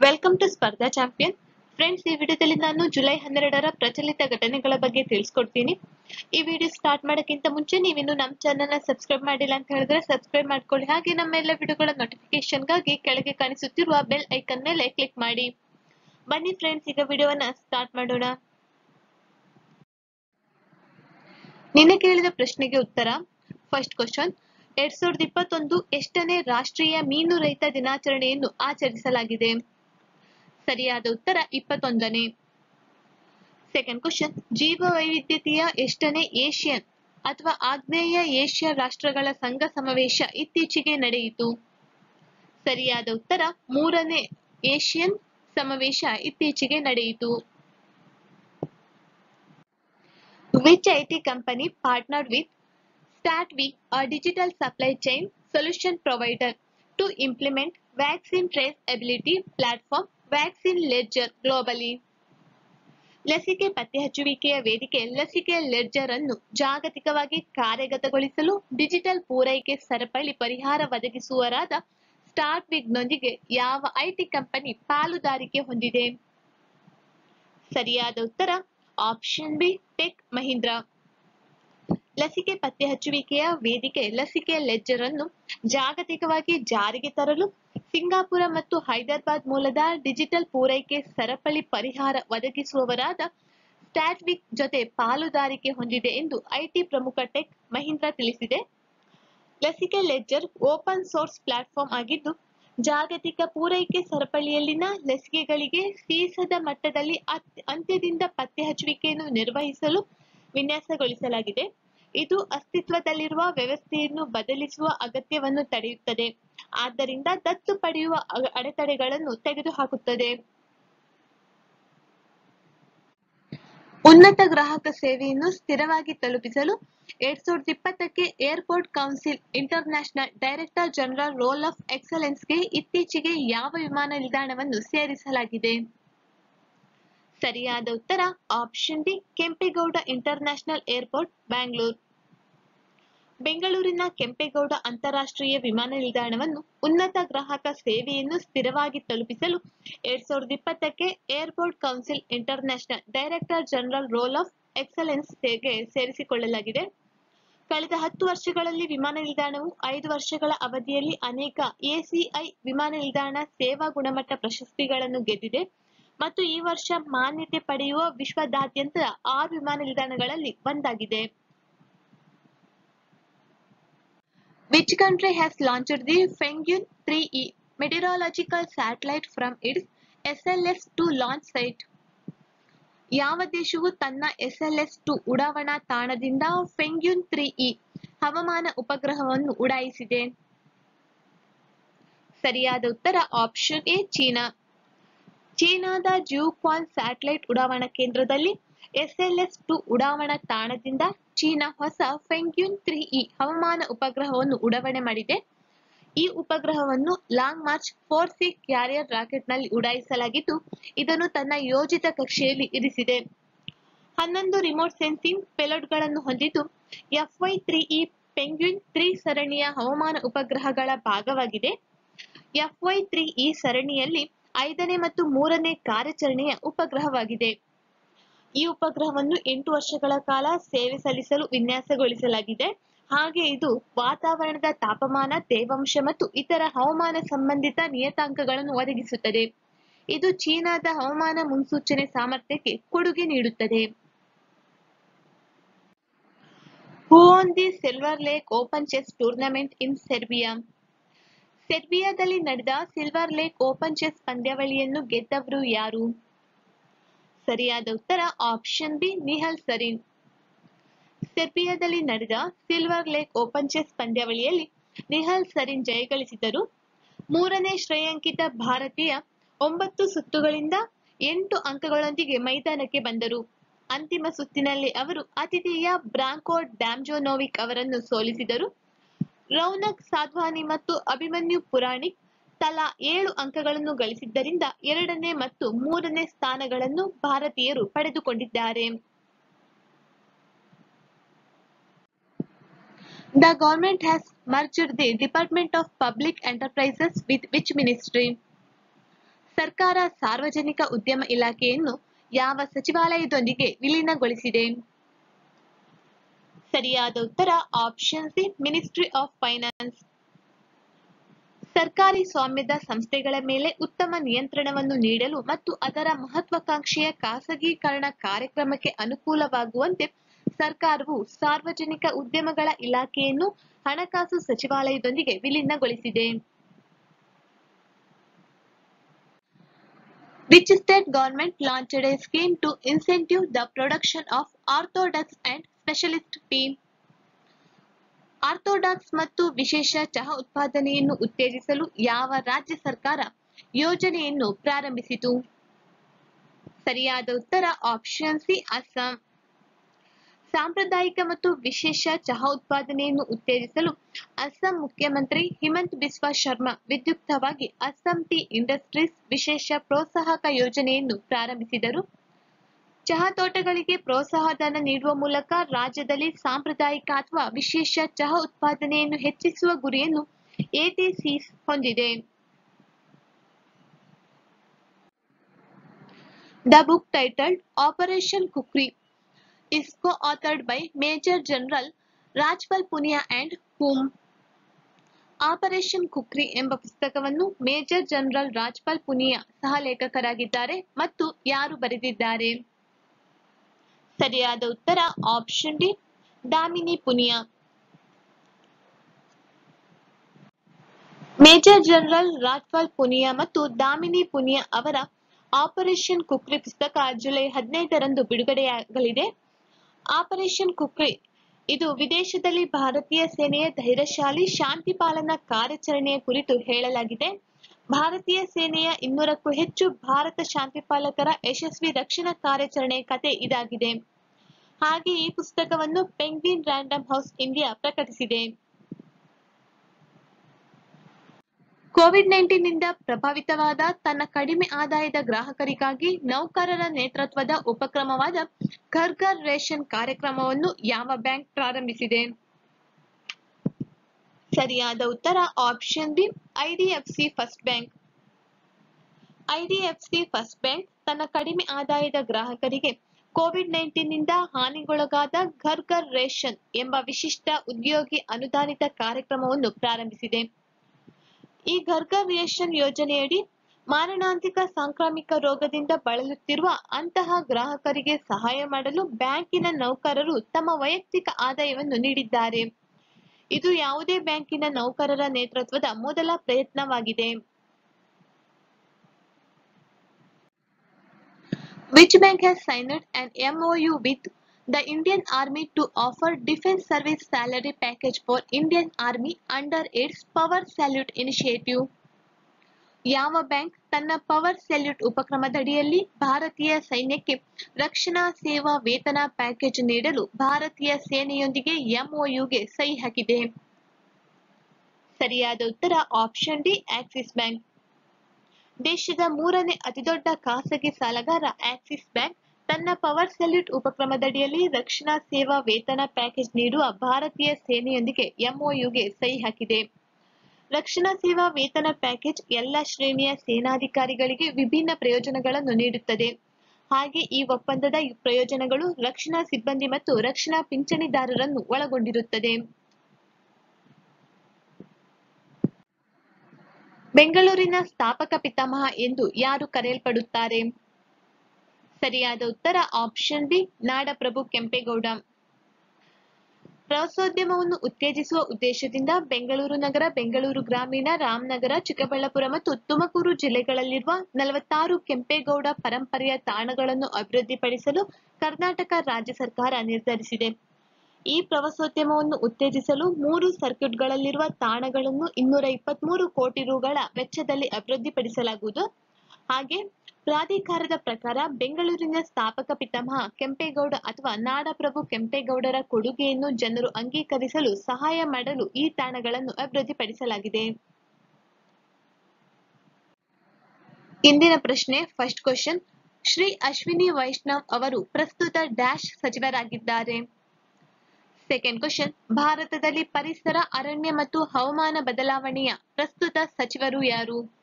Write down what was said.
Welcome to Spardha champion friends ಈ ವಿಡಿಯೋದಲ್ಲಿ ನಾನು ಜುಲೈ ಹನ್ನೆರಡರ ಪ್ರಚಲಿತ ಘಟನೆಗಳ ಬಗ್ಗೆ ತಿಳಿಸ್ಕೊಡ್ತೀನಿ ಈ ವಿಡಿಯೋ ಸ್ಟಾರ್ಟ್ ಮಾಡೋಕ್ಕಿಂತ ಮುಂಚೆ ನೀವಿನ್ನು ನಮ್ಮ ಚಾನಲ್ನ ಸಬ್ಸ್ಕ್ರೈಬ್ ಮಾಡಿಲ್ಲ ಅಂತ ಹೇಳಿದ್ರೆ ಸಬ್ಸ್ಕ್ರೈಬ್ ಮಾಡ್ಕೊಳ್ಳಿ ಹಾಗೆ ನಮ್ಮ ಎಲ್ಲ ವಿಡಿಯೋಗಳ ನೋಟಿಫಿಕೇಶನ್ಗಾಗಿ ಕೆಳಗೆ ಕಾಣಿಸುತ್ತಿರುವ ಬೆಲ್ ಐಕನ್ ಮೇಲೆ ಕ್ಲಿಕ್ ಮಾಡಿ ಬನ್ನಿ ಫ್ರೆಂಡ್ಸ್ ಈಗ ವಿಡಿಯೋವನ್ನ ಸ್ಟಾರ್ಟ್ ಮಾಡೋಣ ನಿನ್ನೆ ಕೇಳಿದ ಪ್ರಶ್ನೆಗೆ ಉತ್ತರ ಫಸ್ಟ್ ಕ್ವಶನ್ ಎರಡ್ ಸಾವಿರದ ಇಪ್ಪತ್ತೊಂದು ಎಷ್ಟನೇ ರಾಷ್ಟ್ರೀಯ ಮೀನು ರಹಿತ ದಿನಾಚರಣೆಯನ್ನು ಆಚರಿಸಲಾಗಿದೆ ಸರಿಯಾದ ಉತ್ತರ ಇಪ್ಪತ್ತೊಂದನೇ ಸೆಕೆಂಡ್ ಕ್ವಶನ್ ಜೀವ ವೈವಿಧ್ಯತೆಯ ಎಷ್ಟನೇ ಏಷ್ಯನ್ ಅಥವಾ ಆಗ್ನೇಯ ಏಷ್ಯಾ ರಾಷ್ಟ್ರಗಳ ಸಂಘ ಸಮಾವೇಶ ಇತ್ತೀಚೆಗೆ ನಡೆಯಿತು ಸರಿಯಾದ ಉತ್ತರ ಮೂರನೇ ಏಷ್ಯನ್ ಸಮಾವೇಶ ಇತ್ತೀಚೆಗೆ ನಡೆಯಿತು Which IT company partnered with StatWeek, a digital supply chain solution provider, to implement vaccine traceability platform Vaccine Ledger globally? ಲಸಿಕೆ ಪತ್ತೆಹಚ್ಚುವಿಕೆಯ ವೇದಿಕೆ ಲಸಿಕೆ ಲೆಡ್ಜರ್ ಅನ್ನು ಜಾಗತಿಕವಾಗಿ ಕಾರ್ಯಗತಗೊಳಿಸಲು ಡಿಜಿಟಲ್ ಪೂರೈಕೆ ಸರಪಳಿ ಪರಿಹಾರ ಒದಗಿಸುವರಾದ ಸ್ಟಾರ್ಟ್ವಿಗ್ನೊಂದಿಗೆ ಯಾವ ಐಟಿ ಕಂಪನಿ ಪಾಲುದಾರಿಕೆ ಹೊಂದಿದೆ ಸರಿಯಾದ ಉತ್ತರ ಆಪ್ಷನ್ ಬಿ ಟೆಕ್ ಮಹೀಂದ್ರಾ ಲಸಿಕೆ ಪತ್ತೆಹಚ್ಚುವಿಕೆಯ ವೇದಿಕೆ ಲಸಿಕೆ ಲೆಡ್ಜರ್ ಅನ್ನು ಜಾಗತಿಕವಾಗಿ ಜಾರಿಗೆ ತರಲು ಸಿಂಗಾಪುರ ಮತ್ತು ಹೈದರಾಬಾದ್ ಮೂಲದ ಡಿಜಿಟಲ್ ಪೂರೈಕೆ ಸರಪಳಿ ಪರಿಹಾರ ಒದಗಿಸುವವರಾದ ಸ್ಟ್ಯಾಟ್ವಿಕ್ ಜೊತೆ ಪಾಲುದಾರಿಕೆ ಹೊಂದಿದೆ ಎಂದು ಐಟಿ ಪ್ರಮುಖ ಟೆಕ್ ಮಹೀಂದ್ರಾ ತಿಳಿಸಿದೆ ಲಸಿಕೆ ಲೆಡ್ಜರ್ ಓಪನ್ ಸೋರ್ಸ್ ಪ್ಲಾಟ್ಫಾರ್ಮ್ ಆಗಿದ್ದು ಜಾಗತಿಕ ಪೂರೈಕೆ ಸರಪಳಿಯಲ್ಲಿನ ಲಸಿಕೆಗಳಿಗೆ ಸೀಸದ ಮಟ್ಟದಲ್ಲಿ ಅತ್- ಅಂತ್ಯದಿಂದ ಪತ್ತೆಹಚ್ಚುವಿಕೆಯನ್ನು ನಿರ್ವಹಿಸಲು ವಿನ್ಯಾಸಗೊಳಿಸಲಾಗಿದೆ ಇದು ಅಸ್ತಿತ್ವದಲ್ಲಿರುವ ವ್ಯವಸ್ಥೆಯನ್ನು ಬದಲಿಸುವ ಅಗತ್ಯವನ್ನು ತಡೆಯುತ್ತದೆ ಆದ್ದರಿಂದ ದತ್ತು ಪಡೆಯುವ ಅ- ಅಡೆತಡೆಗಳನ್ನು ತೆಗೆದುಹಾಕುತ್ತದೆ ಉನ್ನತ ಗ್ರಾಹಕ ಸೇವೆಯನ್ನು ಸ್ಥಿರವಾಗಿ ತಲುಪಿಸಲು ಎರಡ್ ಸಾವಿರದ ಇಪ್ಪತ್ತಕ್ಕೆ airport council international director general role of ಎಕ್ಸಲೆನ್ಸ್ಗೆ ಇತ್ತೀಚೆಗೆ ಯಾವ ವಿಮಾನ ನಿಲ್ದಾಣವನ್ನು ಸೇರಿಸಲಾಗಿದೆ ಸರಿಯಾದ ಉತ್ತರ option D Kempegowda international airport Bangalore ಬೆಂಗಳೂರಿನ ಕೆಂಪೇಗೌಡ ಅಂತಾರಾಷ್ಟ್ರೀಯ ವಿಮಾನ ನಿಲ್ದಾಣವನ್ನು ಉನ್ನತ ಗ್ರಾಹಕ ಸೇವೆಯನ್ನು ಸ್ಥಿರವಾಗಿ ತಲುಪಿಸಲು ಎರಡ್ ಸಾವಿರದ ಇಪ್ಪತ್ತಕ್ಕೆ airport council international director general role of excellence ಗೆ ಸೇರಿಸಿಕೊಳ್ಳಲಾಗಿದೆ ಕಳೆದ ಹತ್ತು ವರ್ಷಗಳಲ್ಲಿ ವಿಮಾನ ನಿಲ್ದಾಣವು ಐದು ವರ್ಷಗಳ ಅವಧಿಯಲ್ಲಿ ಅನೇಕ ಎಸಿಐ ವಿಮಾನ ನಿಲ್ದಾಣ ಸೇವಾ ಗುಣಮಟ್ಟ ಪ್ರಶಸ್ತಿಗಳನ್ನು ಗೆದ್ದಿದೆ ಮತ್ತು ಈ ವರ್ಷ ಮಾನ್ಯತೆ ಪಡೆಯುವ ವಿಶ್ವದಾದ್ಯಂತ ಆರು ವಿಮಾನ ನಿಲ್ದಾಣಗಳಲ್ಲಿ ಒಂದಾಗಿದೆ Which country has launched the Fengyun 3E meteorological satellite from its SLS-2 launch site? ಯಾವ ದೇಶವು ತನ್ನ ಎಸ್ಎಲ್ಎಸ್ ಟು ಉಡಾವಣಾ ತಾಣದಿಂದ ಫೆಂಗ್ಯುನ್ ತ್ರೀ ಇ ಹವಾಮಾನ ಉಪಗ್ರಹವನ್ನು ಉಡಾಯಿಸಿದೆ ಸರಿಯಾದ ಉತ್ತರ ಆಪ್ಷನ್ ಎ ಚೀನಾ ಚೀನಾದ ಜ್ಯೂಕ್ವಾನ್ ಸ್ಯಾಟಲೈಟ್ ಉಡಾವಣಾ ಕೇಂದ್ರದಲ್ಲಿ ಎಸ್ಎಲ್ಎಸ್ ಟು ಉಡಾವಣಾ ತಾಣದಿಂದ ಚೀನಾ ಹೊಸ ಫೆಂಗ್ಯುನ್ ತ್ರೀ ಇ ಹವಾಮಾನ ಉಪಗ್ರಹವನ್ನು ಉಡಾವಣೆ ಮಾಡಿದೆ ಈ ಉಪಗ್ರಹವನ್ನು long march four C carrier ರಾಕೆಟ್ನಲ್ಲಿ ಉಡಾಯಿಸಲಾಗಿದ್ದು ಇದನ್ನು ತನ್ನ ಯೋಜಿತ ಕಕ್ಷೆಯಲ್ಲಿ ಇರಿಸಿದೆ ಹನ್ನೊಂದು ರಿಮೋಟ್ ಸೆನ್ಸಿಂಗ್ ಪೆಲೋಡ್ಗಳನ್ನು ಹೊಂದಿದ್ದು FY three E penguin three ಸರಣಿಯ ಹವಾಮಾನ ಉಪಗ್ರಹಗಳ ಭಾಗವಾಗಿದೆ ಎಫ್ವೈ ತ್ರೀ ಈ ಸರಣಿಯಲ್ಲಿ ಐದನೇ ಮತ್ತು ಮೂರನೇ ಕಾರ್ಯಾಚರಣೆಯ ಉಪಗ್ರಹವಾಗಿದೆ ಈ ಉಪಗ್ರಹವನ್ನು ಎಂಟು ವರ್ಷಗಳ ಕಾಲ ಸೇವೆ ಸಲ್ಲಿಸಲು ವಿನ್ಯಾಸಗೊಳಿಸಲಾಗಿದೆ ಹಾಗೆ ಇದು ವಾತಾವರಣದ ತಾಪಮಾನ ತೇವಾಂಶ ಮತ್ತು ಇತರ ಹವಾಮಾನ ಸಂಬಂಧಿತ ನಿಯತಾಂಕಗಳನ್ನು ಒದಗಿಸುತ್ತದೆ ಇದು ಚೀನಾದ ಹವಾಮಾನ ಮುನ್ಸೂಚನೆ ಸಾಮರ್ಥ್ಯಕ್ಕೆ ಕೊಡುಗೆ ನೀಡುತ್ತದೆ who on the silver lake open chess tournament in Serbia ಸೆರ್ಬಿಯಾದಲ್ಲಿ ನಡೆದ ಸಿಲ್ವರ್ ಲೇಕ್ ಓಪನ್ ಚೆಸ್ ಪಂದ್ಯಾವಳಿಯನ್ನು ಗೆದ್ದವರು ಯಾರು ಸರಿಯಾದ ಉತ್ತರ ಆಪ್ಷನ್ ಬಿ ನಿಹಲ್ ಸರೀನ್ ಸೆರ್ಬಿಯಾದಲ್ಲಿ ನಡೆದ ಸಿಲ್ವರ್ ಲೇಕ್ ಓಪನ್ ಚೆಸ್ ಪಂದ್ಯಾವಳಿಯಲ್ಲಿ ನಿಹಲ್ ಸರೀನ್ ಜಯಗಳಿಸಿದರು ಮೂರನೇ ಶ್ರೇಯಾಂಕಿತ ಭಾರತೀಯ ಒಂಬತ್ತು ಸುತ್ತುಗಳಿಂದ ಎಂಟು ಅಂಕಗಳೊಂದಿಗೆ ಮೈದಾನಕ್ಕೆ ಬಂದರು ಅಂತಿಮ ಸುತ್ತಿನಲ್ಲಿ ಅವರು ಅತಿಥೇಯ ಬ್ರಾಂಕೋ ಡ್ಯಾಮ್ಜೋನೋವಿಕ್ ಅವರನ್ನು ಸೋಲಿಸಿದರು ರೌನಕ್ ಸಾಧ್ವಾನಿ ಮತ್ತು ಅಭಿಮನ್ಯು ಪುರಾಣಿಕ್ ತಲಾ ಏಳು ಅಂಕಗಳನ್ನು ಗಳಿಸಿದ್ದರಿಂದ ಎರಡನೇ ಮತ್ತು ಮೂರನೇ ಸ್ಥಾನಗಳನ್ನು ಭಾರತೀಯರು ಪಡೆದುಕೊಂಡಿದ್ದಾರೆ The government has merged the Department of Public Enterprises with which ministry? ಸರ್ಕಾರ ಸರ್ಕಾರ ಸಾರ್ವಜನಿಕ ಉದ್ಯಮ ಇಲಾಖೆಯನ್ನು ಯಾವ ಸಚಿವಾಲಯದೊಂದಿಗೆ ವಿಲೀನಗೊಳಿಸಿದೆ ಸರಿಯಾದ ಉತ್ತರ option C ministry of finance ಸರ್ಕಾರಿ ಸ್ವಾಮ್ಯದ ಸಂಸ್ಥೆಗಳ ಮೇಲೆ ಉತ್ತಮ ನಿಯಂತ್ರಣವನ್ನು ನೀಡಲು ಮತ್ತು ಅದರ ಮಹತ್ವಾಕಾಂಕ್ಷೆಯ ಖಾಸಗೀಕರಣ ಕಾರ್ಯಕ್ರಮಕ್ಕೆ ಅನುಕೂಲವಾಗುವಂತೆ ಸರ್ಕಾರವು ಸಾರ್ವಜನಿಕ ಉದ್ಯಮಗಳ ಇಲಾಖೆಯನ್ನು ಹಣಕಾಸು ಸಚಿವಾಲಯದೊಂದಿಗೆ ವಿಲೀನಗೊಳಿಸಿದೆ Which state government launched a scheme to incentive the production of orthodox and specialist tea? Orthodox ಮತ್ತು ವಿಶೇಷ ಚಹಾ ಉತ್ಪಾದನೆಯನ್ನು ಉತ್ತೇಜಿಸಲು ಯಾವ ರಾಜ್ಯ ಸರ್ಕಾರ ಯೋಜನೆಯನ್ನು ಪ್ರಾರಂಭಿಸಿತು ಸರಿಯಾದ ಉತ್ತರ ಆಪ್ಷನ್ ಸಿ ಅಸ್ಸಾಂ ಸಾಂಪ್ರದಾಯಿಕ ಮತ್ತು ವಿಶೇಷ ಚಹಾ ಉತ್ಪಾದನೆಯನ್ನು ಉತ್ತೇಜಿಸಲು ಅಸ್ಸಾಂ ಮುಖ್ಯಮಂತ್ರಿ ಹಿಮಂತ್ ಬಿಸ್ವಾ ಶರ್ಮಾ ವಿದ್ಯುಕ್ತವಾಗಿ ಅಸ್ಸಾಂ ಟೀ ಇಂಡಸ್ಟ್ರೀಸ್ ವಿಶೇಷ ಪ್ರೋತ್ಸಾಹಕ ಯೋಜನೆಯನ್ನು ಪ್ರಾರಂಭಿಸಿದರು ಚಹಾ ತೋಟಗಳಿಗೆ ಪ್ರೋತ್ಸಾಹಧನ ನೀಡುವ ಮೂಲಕ ರಾಜ್ಯದಲ್ಲಿ ಸಾಂಪ್ರದಾಯಿಕ ಅಥವಾ ವಿಶೇಷ ಚಹಾ ಉತ್ಪಾದನೆಯನ್ನು ಹೆಚ್ಚಿಸುವ ಗುರಿಯನ್ನು ಎಟಿಸಿ ಹೊಂದಿದೆ the book titled operation Kukri is co-authored by Major General Rajpal Punia and whom operation Kukri ಎಂಬ ಪುಸ್ತಕವನ್ನು ಮೇಜರ್ ಜನರಲ್ ರಾಜ್ಪಾಲ್ ಪುನಿಯಾ ಸಹ ಲೇಖಕರಾಗಿದ್ದಾರೆ ಮತ್ತು ಯಾರು ಬರೆದಿದ್ದಾರೆ ಸರಿಯಾದ ಉತ್ತರ option D Damini Punia major general Rajpal Punia ಮತ್ತು ದಾಮಿನಿ ಪುನಿಯಾ ಅವರ ಆಪರೇಷನ್ ಕುಕ್ರಿ ಪುಸ್ತಕ ಜುಲೈ ಹದಿನೈದರಂದು ಬಿಡುಗಡೆಯಾಗಲಿದೆ ಆಪರೇಷನ್ ಕುಕ್ರಿ ಇದು ವಿದೇಶದಲ್ಲಿ ಭಾರತೀಯ ಸೇನೆಯ ಧೈರ್ಯಶಾಲಿ ಶಾಂತಿ ಪಾಲನಾ ಕಾರ್ಯಾಚರಣೆಯ ಕುರಿತು ಹೇಳಲಾಗಿದೆ ಭಾರತೀಯ ಸೇನೆಯ ಇನ್ನೂರಕ್ಕೂ ಹೆಚ್ಚು ಭಾರತ ಶಾಂತಿ ಪಾಲಕರ ಯಶಸ್ವಿ ರಕ್ಷಣಾ ಕಾರ್ಯಾಚರಣೆಯ ಕತೆ ಇದಾಗಿದೆ ಹಾಗೆ ಈ ಪುಸ್ತಕವನ್ನು ಪೆಂಗ್ವಿನ್ ರ್ಯಾಂಡಮ್ ಹೌಸ್ ಇಂಡಿಯಾ ಪ್ರಕಟಿಸಿದೆ ಕೋವಿಡ್ ನೈನ್ಟೀನ್ ನಿಂದ ಪ್ರಭಾವಿತವಾದ ತನ್ನ ಕಡಿಮೆ ಆದಾಯದ ಗ್ರಾಹಕರಿಗಾಗಿ ನೌಕರರ ನೇತೃತ್ವದ ಉಪಕ್ರಮವಾದ ಘರ್ ಘರ್ ರೇಷನ್ ಕಾರ್ಯಕ್ರಮವನ್ನು ಯಾವ ಬ್ಯಾಂಕ್ ಪ್ರಾರಂಭಿಸಿದೆ ಸರಿಯಾದ ಉತ್ತರ option B IDFC first bank IDFC first bank ತನ್ನ ಕಡಿಮೆ ಆದಾಯದ ಗ್ರಾಹಕರಿಗೆ ಕೋವಿಡ್ ನೈನ್ಟೀನ್ ನಿಂದ ಹಾನಿಗೊಳಗಾದ ಘರ್ ಘರ್ ರೇಷನ್ ಎಂಬ ವಿಶಿಷ್ಟ ಉದ್ಯೋಗಿ ಅನುದಾನಿತ ಕಾರ್ಯಕ್ರಮವನ್ನು ಪ್ರಾರಂಭಿಸಿದೆ ಈ ಘರ್ ಘರ್ ರೇಷನ್ ಯೋಜನೆಯಡಿ ಮಾರಣಾಂತಿಕ ಸಾಂಕ್ರಾಮಿಕ ರೋಗದಿಂದ ಬಳಲುತ್ತಿರುವ ಅಂತಹ ಗ್ರಾಹಕರಿಗೆ ಸಹಾಯ ಮಾಡಲು ಬ್ಯಾಂಕಿನ ನೌಕರರು ತಮ್ಮ ವೈಯಕ್ತಿಕ ಆದಾಯವನ್ನು ನೀಡಿದ್ದಾರೆ ಇದು ಯಾವುದೇ ಬ್ಯಾಂಕಿನ ನೌಕರರ ನೇತೃತ್ವದ ಮೊದಲ ಪ್ರಯತ್ನವಾಗಿದೆ Which bank has signed an MOU with the Indian Army to offer defense service salary package for Indian Army under its Power Salute initiative? ಯಾವ ಬ್ಯಾಂಕ್ ತನ್ನ ಪವರ್ ಸೆಲ್ಯೂಟ್ ಉಪಕ್ರಮದಡಿಯಲ್ಲಿ ಭಾರತೀಯ ಸೈನ್ಯಕ್ಕೆ ರಕ್ಷಣಾ ಸೇವಾ ವೇತನ ಪ್ಯಾಕೇಜ್ ನೀಡಲು ಭಾರತೀಯ ಸೇನೆಯೊಂದಿಗೆ ಎಂಒಯುಗೆ ಸಹಿ ಹಾಕಿದೆ ಸರಿಯಾದ ಉತ್ತರ ಆಪ್ಷನ್ ಡಿ ಆಕ್ಸಿಸ್ ಬ್ಯಾಂಕ್ ದೇಶದ ಮೂರನೇ ಅತಿದೊಡ್ಡ ಖಾಸಗಿ ಸಾಲಗಾರ ಆಕ್ಸಿಸ್ ಬ್ಯಾಂಕ್ ತನ್ನ ಪವರ್ ಸೆಲ್ಯೂಟ್ ಉಪಕ್ರಮದಡಿಯಲ್ಲಿ ರಕ್ಷಣಾ ಸೇವಾ ವೇತನ ಪ್ಯಾಕೇಜ್ ನೀಡುವ ಭಾರತೀಯ ಸೇನೆಯೊಂದಿಗೆ ಎಂಒಯುಗೆ ಸಹಿ ಹಾಕಿದೆ ರಕ್ಷಣಾ ಸೇವಾ ವೇತನ ಪ್ಯಾಕೇಜ್ ಎಲ್ಲ ಶ್ರೇಣಿಯ ಸೇನಾಧಿಕಾರಿಗಳಿಗೆ ವಿಭಿನ್ನ ಪ್ರಯೋಜನಗಳನ್ನು ನೀಡುತ್ತದೆ ಹಾಗೆ ಈ ಒಪ್ಪಂದದ ಪ್ರಯೋಜನಗಳು ರಕ್ಷಣಾ ಸಿಬ್ಬಂದಿ ಮತ್ತು ರಕ್ಷಣಾ ಪಿಂಚಣಿದಾರರನ್ನು ಒಳಗೊಂಡಿರುತ್ತದೆ ಬೆಂಗಳೂರಿನ ಸ್ಥಾಪಕ ಪಿತಾಮಹ ಎಂದು ಯಾರು ಕರೆಯಲ್ಪಡುತ್ತಾರೆ ಸರಿಯಾದ ಉತ್ತರ ಆಪ್ಷನ್ ಬಿ ನಾಡಪ್ರಭು ಕೆಂಪೇಗೌಡ ಪ್ರವಾಸೋದ್ಯಮವನ್ನು ಉತ್ತೇಜಿಸುವ ಉದ್ದೇಶದಿಂದ ಬೆಂಗಳೂರು ನಗರ ಬೆಂಗಳೂರು ಗ್ರಾಮೀಣ ರಾಮನಗರ ಚಿಕ್ಕಬಳ್ಳಾಪುರ ಮತ್ತು ತುಮಕೂರು ಜಿಲ್ಲೆಗಳಲ್ಲಿರುವ ನಲವತ್ತಾರು ಕೆಂಪೇಗೌಡ ಪರಂಪರೆಯ ತಾಣಗಳನ್ನು ಅಭಿವೃದ್ಧಿಪಡಿಸಲು ಕರ್ನಾಟಕ ರಾಜ್ಯ ಸರ್ಕಾರ ನಿರ್ಧರಿಸಿದೆ ಈ ಪ್ರವಾಸೋದ್ಯಮವನ್ನು ಉತ್ತೇಜಿಸಲು ಮೂರು ಸರ್ಕ್ಯೂಟ್ಗಳಲ್ಲಿರುವ ತಾಣಗಳನ್ನು ಇನ್ನೂರ ಇಪ್ಪತ್ಮೂರು ಕೋಟಿ ರುಗಳ ವೆಚ್ಚದಲ್ಲಿ ಅಭಿವೃದ್ಧಿಪಡಿಸಲಾಗುವುದು ಹಾಗೆ ಪ್ರಾಧಿಕಾರದ ಪ್ರಕಾರ ಬೆಂಗಳೂರಿನ ಸ್ಥಾಪಕ ಪಿತಾಮಹ ಕೆಂಪೇಗೌಡ ಅಥವಾ ನಾಡಪ್ರಭು ಕೆಂಪೇಗೌಡರ ಕೊಡುಗೆಯನ್ನು ಜನರು ಅಂಗೀಕರಿಸಲು ಸಹಾಯ ಮಾಡಲು ಈ ತಾಣಗಳನ್ನು ಅಭಿವೃದ್ಧಿಪಡಿಸಲಾಗಿದೆ ಇಂದಿನ ಪ್ರಶ್ನೆ ಫಸ್ಟ್ ಕ್ವಶನ್ ಶ್ರೀ ಅಶ್ವಿನಿ ವೈಷ್ಣವ್ ಅವರು ಪ್ರಸ್ತುತ ಡ್ಯಾಶ್ ಸಚಿವರಾಗಿದ್ದಾರೆ ಸೆಕೆಂಡ್ ಕ್ವಶನ್ ಭಾರತದಲ್ಲಿ ಪರಿಸರ ಅರಣ್ಯ ಮತ್ತು ಹವಾಮಾನ ಬದಲಾವಣೆಯ ಪ್ರಸ್ತುತ ಸಚಿವರು ಯಾರು